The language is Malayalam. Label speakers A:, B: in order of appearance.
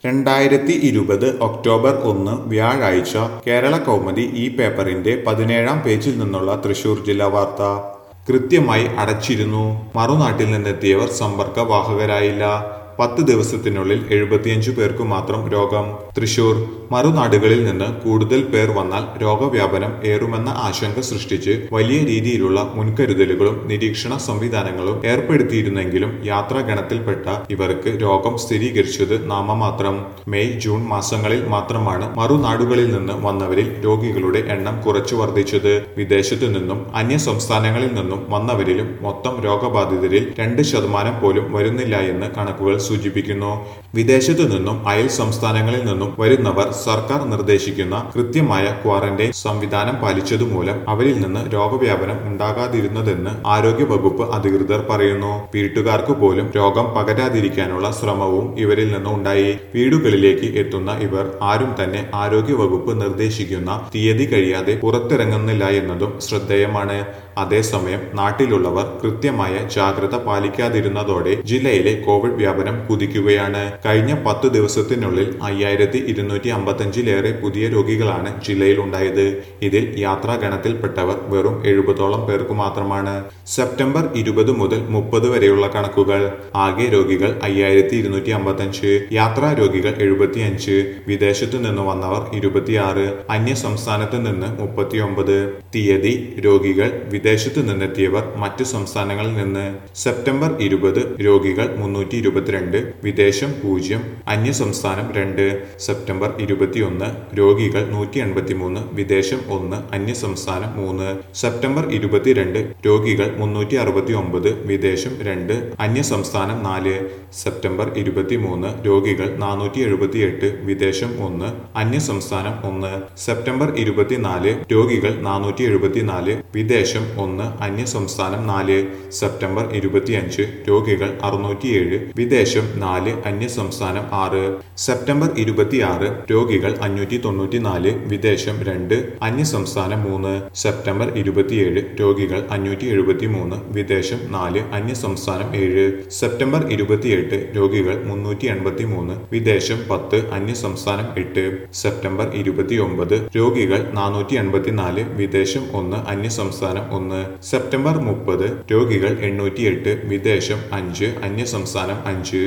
A: രണ്ടായിരത്തി ഇരുപത് ഒക്ടോബർ ഒന്ന് വ്യാഴാഴ്ച കേരള കൗമുദി ഈ പേപ്പറിന്റെ പതിനേഴാം പേജിൽ നിന്നുള്ള തൃശൂർ ജില്ലാ വാർത്ത കൃത്യമായി അടച്ചിരുന്നു മറുനാട്ടിൽ നിന്നെത്തിയവർ സമ്പർക്ക വാഹകരായില്ല പത്ത് ദിവസത്തിനുള്ളിൽ എഴുപത്തിയഞ്ചു പേർക്ക് മാത്രം രോഗം തൃശൂർ മറുനാടുകളിൽ നിന്ന് കൂടുതൽ പേർ വന്നാൽ രോഗവ്യാപനം ഏറുമെന്ന ആശങ്ക സൃഷ്ടിച്ച് വലിയ രീതിയിലുള്ള മുൻകരുതലുകളും നിരീക്ഷണ സംവിധാനങ്ങളും ഏർപ്പെടുത്തിയിരുന്നെങ്കിലും യാത്രാ ഗണത്തിൽപ്പെട്ട ഇവർക്ക് രോഗം സ്ഥിരീകരിച്ചത് നാമമാത്രം മെയ് ജൂൺ മാസങ്ങളിൽ മാത്രമാണ് മറുനാടുകളിൽ നിന്ന് വന്നവരിൽ രോഗികളുടെ എണ്ണം കുറച്ചു വർദ്ധിച്ചത് വിദേശത്തു നിന്നും അന്യ സംസ്ഥാനങ്ങളിൽ നിന്നും വന്നവരിലും മൊത്തം രോഗബാധിതരിൽ രണ്ട് ശതമാനം പോലും വരുന്നില്ല എന്ന് കണക്കുകൾ സൂചിപ്പിക്കുന്നു വിദേശത്തു നിന്നും അയൽ സംസ്ഥാനങ്ങളിൽ നിന്നും വരുന്നവർ സർക്കാർ നിർദ്ദേശിക്കുന്ന കൃത്യമായ ക്വാറന്റൈൻ സംവിധാനം പാലിച്ചതുമൂലം അവരിൽ നിന്ന് രോഗവ്യാപനം ഉണ്ടാകാതിരുന്നതെന്ന് ആരോഗ്യ വകുപ്പ് അധികൃതർ പറയുന്നു വീട്ടുകാർക്ക് പോലും രോഗം പകരാതിരിക്കാനുള്ള ശ്രമവും ഇവരിൽ നിന്ന് ഉണ്ടായി വീടുകളിലേക്ക് എത്തുന്ന ഇവർ ആരും തന്നെ ആരോഗ്യ വകുപ്പ് നിർദ്ദേശിക്കുന്ന തീയതി കഴിയാതെ പുറത്തിറങ്ങുന്നില്ല എന്നതും ശ്രദ്ധേയമാണ് അതേസമയം നാട്ടിലുള്ളവർ കൃത്യമായ ജാഗ്രത പാലിക്കാതിരുന്നതോടെ ജില്ലയിലെ കോവിഡ് വ്യാപനം കുതിക്കുകയാണ് കഴിഞ്ഞ പത്തു ദിവസത്തിനുള്ളിൽ അയ്യായിരത്തി ഇരുന്നൂറ്റി അമ്പത്തഞ്ചിലേറെ പുതിയ രോഗികളാണ് ജില്ലയിൽ ഉണ്ടായത് ഇതിൽ യാത്രാ ഗണത്തിൽപ്പെട്ടവർ വെറും എഴുപതോളം പേർക്ക് മാത്രമാണ് സെപ്റ്റംബർ ഇരുപത് മുതൽ മുപ്പത് വരെയുള്ള കണക്കുകൾ ആകെ രോഗികൾ അയ്യായിരത്തി ഇരുന്നൂറ്റി അമ്പത്തഞ്ച് യാത്രാ രോഗികൾ എഴുപത്തിയഞ്ച് വിദേശത്തു നിന്ന് വന്നവർ ഇരുപത്തിയാറ് അന്യ സംസ്ഥാനത്ത് നിന്ന് മുപ്പത്തിയൊമ്പത് തീയതി രോഗികൾ വിദേശത്തു നിന്നെത്തിയവർ മറ്റു സംസ്ഥാനങ്ങളിൽ നിന്ന് സെപ്റ്റംബർ ഇരുപത് രോഗികൾ മുന്നൂറ്റി ഇരുപത്തിരണ്ട് വിദേശം പൂജ്യം അന്യ സംസ്ഥാനം രണ്ട് സെപ്റ്റംബർ ഇരുപത്തിയൊന്ന് രോഗികൾ നൂറ്റി എൺപത്തിമൂന്ന് വിദേശം ഒന്ന് അന്യ സംസ്ഥാനം മൂന്ന് സെപ്റ്റംബർ ഇരുപത്തിരണ്ട് രോഗികൾ മുന്നൂറ്റി അറുപത്തി ഒമ്പത് വിദേശം രണ്ട് അന്യ സംസ്ഥാനം നാല് സെപ്റ്റംബർ ഇരുപത്തിമൂന്ന് രോഗികൾ നാനൂറ്റി എഴുപത്തിയെട്ട് വിദേശം ഒന്ന് അന്യ സംസ്ഥാനം ഒന്ന് സെപ്റ്റംബർ ഇരുപത്തിനാല് രോഗികൾ നാനൂറ്റി എഴുപത്തിനാല് വിദേശം ഒന്ന് അന്യ സംസ്ഥാനം നാല് സെപ്റ്റംബർ ഇരുപത്തിയഞ്ച് രോഗികൾ അറുന്നൂറ്റിയേഴ് വിദേശം നാല് അന്യ സംസ്ഥാനം ആറ് സെപ്റ്റംബർ ഇരുപത്തിയാറ് രോഗികൾ അഞ്ഞൂറ്റി തൊണ്ണൂറ്റിനാല് വിദേശം രണ്ട് അന്യ സംസ്ഥാനം മൂന്ന് സെപ്റ്റംബർ ഇരുപത്തിയേഴ് രോഗികൾ അഞ്ഞൂറ്റി എഴുപത്തി മൂന്ന് വിദേശം നാല് അന്യ സംസ്ഥാനം ഏഴ് സെപ്റ്റംബർ ഇരുപത്തിയെട്ട് രോഗികൾ മുന്നൂറ്റി എൺപത്തി മൂന്ന് വിദേശം പത്ത് അന്യ സംസ്ഥാനം എട്ട് സെപ്റ്റംബർ ഇരുപത്തിയൊമ്പത് രോഗികൾ നാനൂറ്റി എൺപത്തിനാല് വിദേശം ഒന്ന് അന്യ സംസ്ഥാനം ഒന്ന് സെപ്റ്റംബർ മുപ്പത് രോഗികൾ എണ്ണൂറ്റിയെട്ട് വിദേശം അഞ്ച് അന്യ സംസ്ഥാനം അഞ്ച്